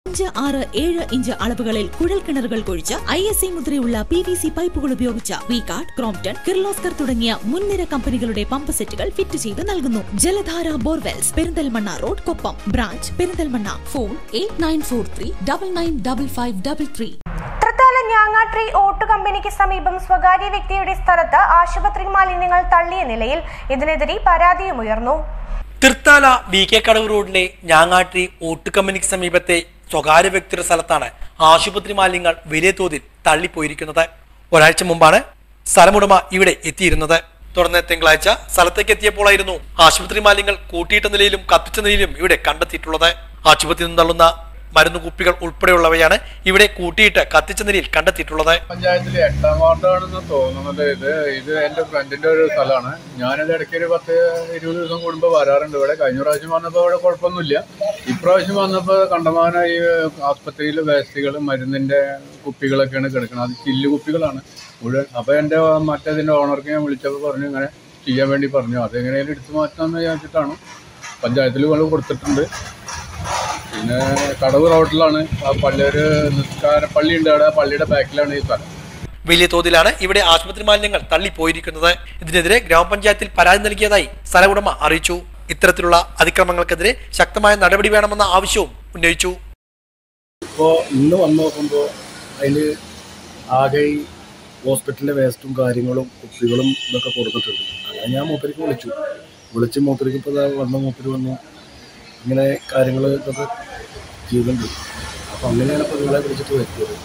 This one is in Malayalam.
അഞ്ച് ആറ് ഏഴ് ഇഞ്ച് അളവുകളിൽ കുഴൽ കിണറുകൾ കുഴിച്ച് ഐ എസ് ഐ മുദ്രയുള്ള പി വി സി പൈപ്പുകൾ ഉപയോഗിച്ച് വികാർഡ് ക്രോംപ്ടൺ കിർലോസ്കർ തുടങ്ങിയ മുൻനിര കമ്പനികളുടെ പമ്പ് സെറ്റുകൾ ഫിറ്റ് ചെയ്ത് നൽകുന്നു ജലധാര borewells Perinthalmanna road Koppam branch Perinthalmanna phone eight nine four three double nine double five double three Thrithala Njangattiri ഓട്ടു കമ്പനിക്ക് സമീപം സ്വകാര്യ വ്യക്തിയുടെ സ്ഥലത്ത് ആശുപത്രി മാലിന്യങ്ങൾ തള്ളിയ നിലയിൽ ഇതിനെതിരെ പരാതിയുമുയർന്നു തൃത്താല വി കെ കടവ് റോഡിലെ ഞാങ്ങാട്ടി ഓട്ട് കമ്പനിക്ക് സമീപത്തെ സ്വകാര്യ വ്യക്തിയുടെ സ്ഥലത്താണ് ആശുപത്രി മാലിന്യങ്ങൾ വലിയ തോതിൽ തള്ളിപ്പോയിരിക്കുന്നത് ഒരാഴ്ച മുമ്പാണ് സ്ഥലമുടമ ഇവിടെ എത്തിയിരുന്നത് തുടർന്ന് തിങ്കളാഴ്ച സ്ഥലത്തേക്ക് എത്തിയപ്പോഴായിരുന്നു ആശുപത്രി മാലിന്യങ്ങൾ കൂട്ടിയിട്ട നിലയിലും കത്തിച്ച നിലയിലും ഇവിടെ കണ്ടെത്തിയിട്ടുള്ളത് ആശുപത്രിയിൽ നിന്ന് തള്ളുന്ന മരുന്ന് കുപ്പികൾ ഉൾപ്പെടെയുള്ളവയാണ് ഇവിടെ കൂട്ടിയിട്ട് കത്തിച്ച നിലയിൽ കണ്ടെത്തിയിട്ടുള്ളത് പഞ്ചായത്തിലെ എട്ടാം വാർഡാണെന്ന് തോന്നുന്നത് ഇത് ഇത് എൻ്റെ ഫ്രണ്ടിന്റെ ഒരു സ്ഥലമാണ് ഞാനിത് ഇടയ്ക്ക് ഒരു പത്ത് ഇരുപത് ദിവസം കൂടുമ്പോൾ വരാറുണ്ട് ഇവിടെ കഴിഞ്ഞ പ്രാവശ്യം വന്നപ്പോൾ ഇവിടെ കുഴപ്പമൊന്നുമില്ല ഇപ്രാവശ്യം വന്നപ്പോൾ കണ്ടമാനം ഈ ആസ്പത്രിയിലെ വേസ്റ്റുകൾ മരുന്നിന്റെ കുപ്പികളൊക്കെയാണ് കിടക്കുന്നത് അത് ചില്ല് കുപ്പികളാണ് മുഴുവൻ അപ്പോൾ എൻ്റെ മറ്റേതിൻ്റെ ഓണർക്ക് ഞാൻ വിളിച്ചപ്പോൾ പറഞ്ഞു ഇങ്ങനെ ചെയ്യാൻ വേണ്ടി പറഞ്ഞു അതെങ്ങനെയാലും എടുത്തു മാറ്റാമെന്ന് വിചാരിച്ചിട്ടാണ് പഞ്ചായത്തിൽ കൊണ്ട് കൊടുത്തിട്ടുണ്ട് പിന്നെ കടവ് റോഡിലാണ് ആ പള്ളി ഒരു നിസ്കാര പള്ളി ഉണ്ട് അവിടെ ആ പള്ളിയുടെ ബാക്കിലാണ് ഈ സ്ഥലം വലിയ തോതിലാണ് ഇവിടെ ആശുപത്രി മാലിന്യങ്ങൾ തള്ളിപ്പോയിരിക്കുന്നത് ഇതിനെതിരെ ഗ്രാമപഞ്ചായത്തിൽ പരാതി നൽകിയതായി സ്ഥല ഉടമ അറിയിച്ചു ഇത്തരത്തിലുള്ള അതിക്രമങ്ങൾക്കെതിരെ ശക്തമായ നടപടി വേണമെന്ന ആവശ്യവും ഉന്നയിച്ചു ഇപ്പോൾ ഇന്ന് വന്ന് നോക്കുമ്പോൾ അതിൽ ആകെ ഈ ഹോസ്പിറ്റലിലെ വേസ്റ്റും കാര്യങ്ങളും കുപ്പികളും ഇതൊക്കെ കൊടുത്തിട്ടുണ്ട് അങ്ങനെ ഞാൻ മൂപ്പർക്ക് വിളിച്ചു വിളിച്ച് മൂപ്പർക്ക് ഇപ്പോൾ വന്ന മൂപ്പര് വന്നു ഇങ്ങനെ കാര്യങ്ങൾ ഇതൊക്കെ ചെയ്തിട്ടുണ്ട് അപ്പോൾ അങ്ങനെയാണ് ഇപ്പോൾ നിങ്ങളെ വിളിച്ചിട്ട് വരുത്തിയത്